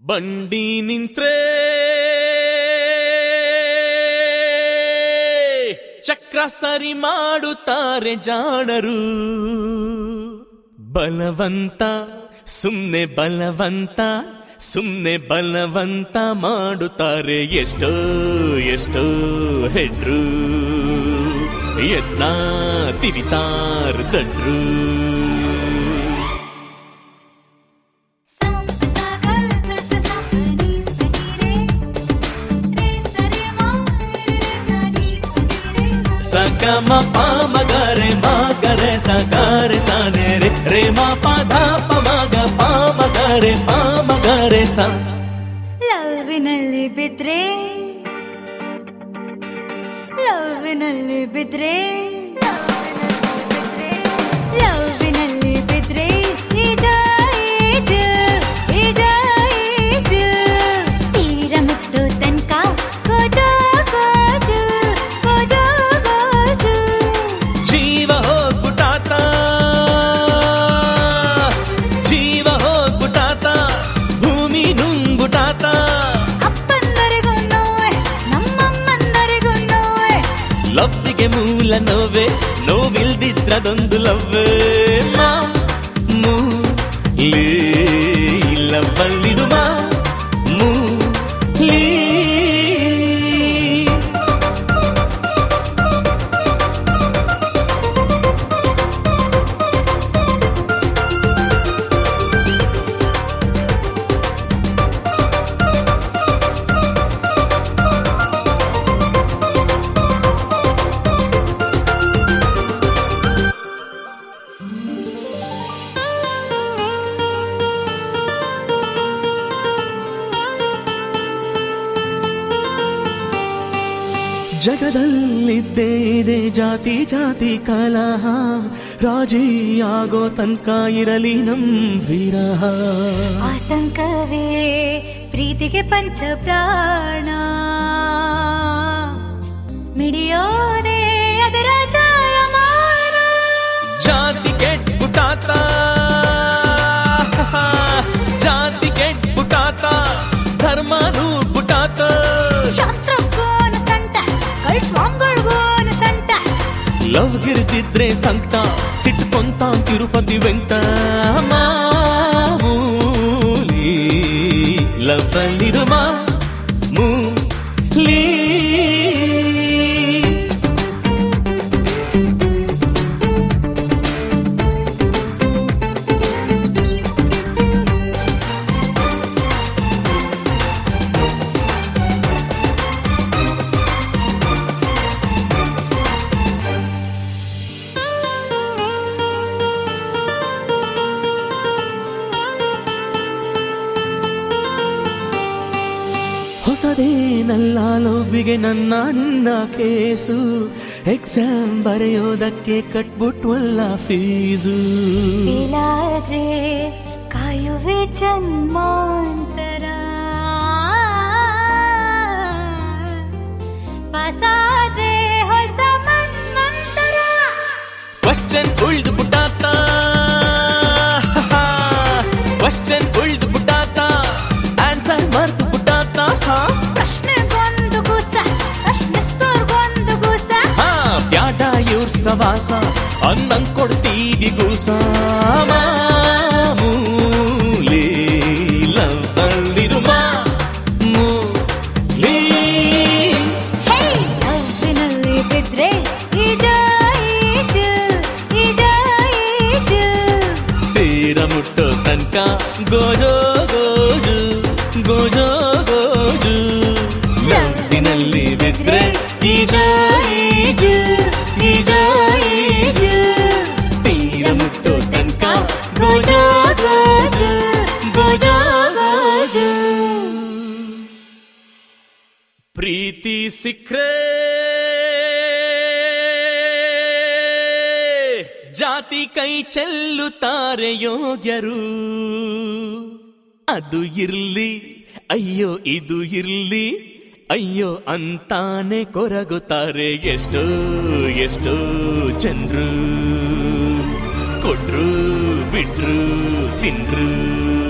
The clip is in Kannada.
ಬಂಡಿ ನಿಂತ್ರೆ ಚಕ್ರ ಸರಿ ಮಾಡುತ್ತಾರೆ ಜಾಣರು ಬಲವಂತ ಸುಮ್ನೆ ಬಲವಂತ ಸುಮ್ನೆ ಬಲವಂತ ಮಾಡುತ್ತಾರೆ ಎಷ್ಟೋ ಎಷ್ಟೋ ಹೆಡ್ರು ಎದ್ನ ತಿವಿತಾರ್ ದಡ್ರು ಸಗಮ ಪಾಮಗರೆ ಮಾಗರೆ ಸಗಾರೆ ಸಾನೆ ರೇ ರೇ ಮಾ ಪದ ಪಮಗ ಪಾಮಗರೆ ಪಾಮಗರೆ ಸ ಲವ್ವಿನಲ್ಲಿ ಬಿದ್ರೆ ಲವ್ವಿನಲ್ಲಿ ಬಿದ್ರೆ ಲವ್ವಿನಲ್ಲಿ ಬಿದ್ರೆ ಈಜ ಈಜು ಈಜ ಈಜು ತೀರ ಮುಟ್ಟು ತನಕ ಗೋಜು ಗೋಜು ಗೋಜು ಗೋಜು ಜೀವ ಹೋಗ್ಬಿಟ್ಟಾತ ಜೀವ ಹೋಗ್ಬಿಟ್ಟಾತ ಭೂಮಿ ನುಂಗ್ಬಿಟ್ಟಾತ ಅಪ್ಪಂದರಿಗೂ ನೋವೆ ನಮ್ಮಮ್ಮಂದರಿಗೂ ನೋವೆ ಲವ್ವಿಗೆ ಮೂಲ ನೋವೆ ನೋವಿಲ್ದಿದ್ರದೊಂದು ಲವ್ವೇ ಮಾ ಮೂ ಲೀ ಲವ್ವಲ್ಲಿದು ಮಾ ಮೂ ಲೀ ಜಗದಲ್ಲಿದ್ದೇ ಇದೆ ಜಾತಿ ಜಾತಿ ಕಲಹ ರಾಜಿ ಆಗೋ ತನಕ ಇರಲಿ ನಮ್ ವಿರಹ ಆತಂಕವೇ ಪ್ರೀತಿಗೆ ಪಂಚ ಪ್ರಾಣ ಮಿಡಿಯೋದೆ ಅದರ ಜಾಯಮಾನ ಜಾತಿ ಕೆಟ್ಬಿಟ್ಟಾತ ಜಾತಿ ಕೆಟ್ಬಿಟ್ಟಾತ ಧರ್ಮನೂ ಬಿಟ್ಟಾತ ಶಾಸ್ತ್ರಕ್ಕೋನ ಸಂಟ ಕಳ್ ಸ್ವಾಮಿಗಳ್ಗೋನ ಸಂಟ ಲವ್ ಗಿರ್ದಿದ್ರೆ ಸಂಕಟ ಸಿಟ್ಕೊಂತ ತಿರುಪತಿ ವೆಂಕಟ ಮಾಮೂಲಿ ಲವ್ ಅಲ್ಲಿದು ಮೂಲಿ ಹೊಸದೇನಲ್ಲ ಲವ್ವಿಗೆ ನನ್ನ ನಿನ್ನ ಕೇಸು ಎಕ್ಸಾಮ್ ಬರೆಯೋದಕ್ಕೆ ಕಟ್ಬಿಟ್ವಲ್ಲ ಫೀಸು ಇಲ್ಲಾದ್ರೆ ಕಾಯುವೆ ಜನ್ಮಾಂತರ ಪಾಸಾದ್ರೆ ಹೊಸ ಮನ್ವಂತರ ಕ್ವಶನ್ ಉಳ್ದು ಬಿಟ್ಟಾತ ಕ್ವಶನ್ ಉಳ್ದು ಬಿಟ್ಟಾತ ಆನ್ಸರ್ ಮರ್ತು ಬಿಟ್ಟಾತ ಪ್ರಶ್ನೆಗೊಂದು ಗುಸ ಪ್ರಶ್ನಿಸ್ತೋರ್ಗೊಂದು ಗುಸ ಹಾ ಬ್ಯಾಟ ಇವ್ರ ಸವಾಸ ಅನ್ನಂಗ್ ಕೊಡ್ತೀವಿ ಗೂಸ ಮಾಮೂಲಿ ಲವ್ ಅಲ್ಲಿದು ಮಾಮೂಲಿ ಹೇ ಲವ್ವಿನಲ್ಲಿ ಬಿದ್ರೆ ಈಜ ಈಜು ಈಜ ಈಜು ತೀರ ಮುಟ್ಟೋ ತನಕ ಗೋಜೋ ಗೋಜು ಗೋಜೋ ಗೋಜು ಲವ್ವಿನಲ್ಲಿ ಬಿದ್ರೆ ಈಜ ಈಜು ಈಜ ಈಜು ತೀರ ಮುಟ್ಟೋ ತನಕ ಗೋಜೋ ಗೋಜು ಗೋಜೋ ಗೋಜು ಪ್ರೀತಿ ಸಿಕ್ರೆ ಜಾತಿ ಕೈ ಚೆಲ್ಲುತ್ತಾರೆ ಯೋಗ್ಯರು ಅದು ಇರ್ಲಿ ಅಯ್ಯೋ ಇದು ಇರ್ಲಿ ಅಯ್ಯೋ ಅಂತಾನೆ ಕೊರಗುತ್ತಾರೆ ಎಷ್ಟೋ ಎಷ್ಟೋ ಜನರು ಕೊಟ್ರು ಬಿಟ್ರು ತಿನ್ರು